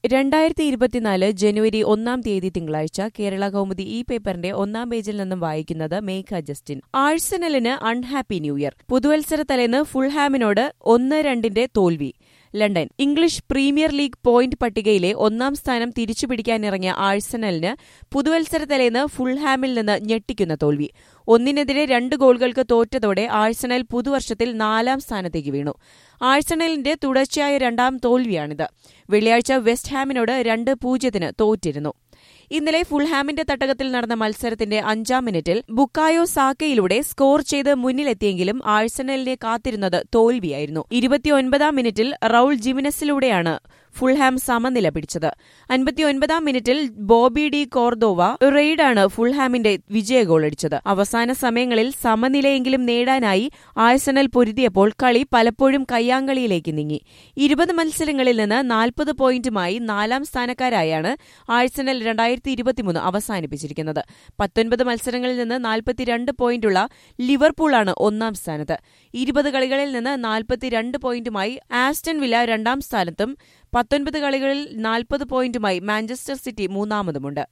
രണ്ടായിരത്തി ഇരുപത്തിനാല് ജനുവരി ഒന്നാം തീയതി തിങ്കളാഴ്ച കേരള കൗമുദി ഈ പേപ്പറിന്റെ ഒന്നാം പേജിൽ നിന്നും വായിക്കുന്നത് മേഘ ജസ്റ്റിൻ ആഴ്സണലിന് അൺഹാപ്പി ന്യൂ ഇയർ പുതുവത്സര തലേന്ന് ഫുൾഹാമിനോട് ഒന്ന് രണ്ടിന്റെ തോൽവി London English premier league point പട്ടികയിലെ ഒന്നാം സ്ഥാനം തിരിച്ചുപിടിക്കാനിറങ്ങിയ ആഴ്സണലിന് പുതുവത്സര തലേന്ന് ഫുൾഹാമിൽ നിന്ന് ഞെട്ടിക്കുന്ന തോൽവി ഒന്നിനെതിരെ രണ്ട് ഗോളുകൾക്ക് തോറ്റതോടെ ആഴ്സണൽ പുതുവർഷത്തിൽ നാലാം സ്ഥാനത്തേക്ക് വീണു ആഴ്സണലിന്റെ തുടർച്ചയായ രണ്ടാം തോൽവിയാണിത് വെള്ളിയാഴ്ച വെസ്റ്റ് ഹാമിനോട് രണ്ട് പൂജ്യത്തിന് തോറ്റിരുന്നു ഇന്നലെ ഫുൾഹാമിന്റെ തട്ടകത്തിൽ നടന്ന മത്സരത്തിന്റെ അഞ്ചാം മിനിറ്റിൽ ബുക്കായോ സാക്കയിലൂടെ സ്കോർ ചെയ്ത് മുന്നിലെത്തിയെങ്കിലും ആഴ്സണലിനെ കാത്തിരുന്നത് തോൽവിയായിരുന്നു ഇരുപത്തിയൊൻപതാം മിനിറ്റിൽ റൌൾ ജിമിനസിലൂടെയാണ് ഫുൾഹാം സമനില പിടിച്ചത് അൻപത്തിയൊൻപതാം മിനിറ്റിൽ ബോബി ഡി കോർദോവ റെയ്ഡാണ് ഫുൾഹാമിന്റെ വിജയ ഗോളടിച്ചത് അവസാന സമയങ്ങളിൽ സമനിലയെങ്കിലും നേടാനായി ആഴ്സണൽ പൊരുതിയപ്പോൾ കളി പലപ്പോഴും കയ്യാങ്കളിയിലേക്ക് നീങ്ങി ഇരുപത് മത്സരങ്ങളിൽ നിന്ന് നാൽപ്പത് പോയിന്റുമായി നാലാം സ്ഥാനക്കാരായാണ് ആഴ്സണൽ രണ്ടായിരത്തി ഇരുപത്തിമൂന്ന് അവസാനിപ്പിച്ചിരിക്കുന്നത് പത്തൊൻപത് മത്സരങ്ങളിൽ നിന്ന് നാൽപ്പത്തിരണ്ട് പോയിന്റുള്ള ലിവർപൂളാണ് ഒന്നാം സ്ഥാനത്ത് ഇരുപത് കളികളിൽ നിന്ന് നാൽപ്പത്തിരണ്ട് പോയിന്റുമായി ആസ്റ്റൺ വില്ല രണ്ടാം സ്ഥാനത്തും പത്തൊൻപത് കളികളിൽ നാൽപ്പത് പോയിന്റുമായി മാഞ്ചസ്റ്റർ സിറ്റി മൂന്നാമതുമുണ്ട്